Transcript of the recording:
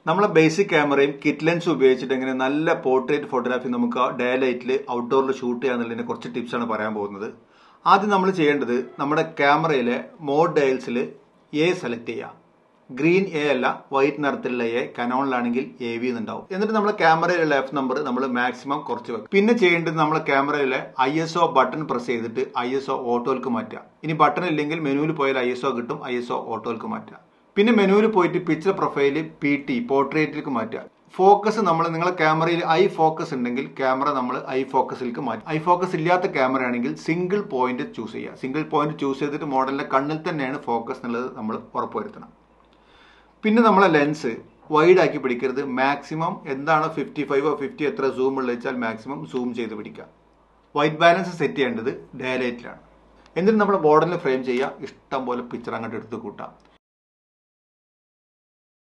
നമ്മളെ ബേസിക് ക്യാമറയും കിറ്റ് ലെൻസും ഉപയോഗിച്ചിട്ട് എങ്ങനെ നല്ല പോർട്രേറ്റ് ഫോട്ടോഗ്രാഫി നമുക്ക് ഡേ ലൈറ്റിൽ ഔട്ട്ഡോറിൽ ഷൂട്ട് ചെയ്യാന്നുള്ളതിനെ കുറച്ച് ടിപ്സാണ് പറയാൻ പോകുന്നത് ആദ്യം നമ്മൾ ചെയ്യേണ്ടത് നമ്മുടെ ക്യാമറയിലെ മോഡ് ഡയൽസിൽ എ സെലക്ട് ചെയ്യുക ഗ്രീൻ എ അല്ല വൈറ്റ് നിറത്തിലുള്ള എ കനോണിലാണെങ്കിൽ എ വി എന്നുണ്ടാവും എന്നിട്ട് നമ്മുടെ ക്യാമറയിലുള്ള എഫ് നമ്പർ നമ്മൾ മാക്സിമം കുറച്ച് വെക്കും പിന്നെ ചെയ്യേണ്ടത് നമ്മളെ ക്യാമറയിലെ I S O button press ചെയ്തിട്ട് ഐ എസ് ഒ ഓട്ടോയിലേക്ക് മാറ്റുക ഇനി ബട്ടൺ ഇല്ലെങ്കിൽ മെനുവിൽ പോയാൽ ഐ എസ് ഒ കിട്ടും ഐ എസ് ഒ ഓട്ടോയിലേക്ക് മാറ്റുക പിന്നെ മെനുവിൽ പോയിട്ട് പിക്ചർ പ്രൊഫൈല് പി ടി പോർട്രേറ്റിലേക്ക് മാറ്റുക ഫോക്കസ് നമ്മൾ നിങ്ങളെ ക്യാമറയിൽ ഐ ഫോക്കസ് ഉണ്ടെങ്കിൽ ക്യാമറ നമ്മൾ ഐ ഫോക്കസിലേക്ക് മാറ്റും ഐ ഫോക്കസ് ഇല്ലാത്ത ക്യാമറ ആണെങ്കിൽ സിംഗിൾ പോയിന്റ് ചൂസ് ചെയ്യുക സിംഗിൾ പോയിന്റ് ചൂസ് ചെയ്തിട്ട് മോഡലിന്റെ കണ്ണിൽ തന്നെയാണ് ഫോക്കസ് എന്നുള്ളത് നമ്മൾ ഉറപ്പുവരുത്തണം പിന്നെ നമ്മളെ ലെൻസ് വൈഡ് ആക്കി പിടിക്കരുത് മാക്സിമം എന്താണോ ഫിഫ്റ്റി ഫൈവോ ഫിഫ്റ്റി എത്ര സൂം ഉള്ള വെച്ചാൽ മാക്സിമം സൂം ചെയ്ത് പിടിക്കുക വൈറ്റ് ബാലൻസ് സെറ്റ് ചെയ്യേണ്ടത് ഡേ ലൈറ്റിലാണ് എന്നിട്ട് നമ്മുടെ ബോർഡറിൽ ഫ്രെയിം ചെയ്യുക ഇഷ്ടം പോലെ പിക്ചർ അങ്ങോട്ട് എടുത്ത് കൂട്ടാം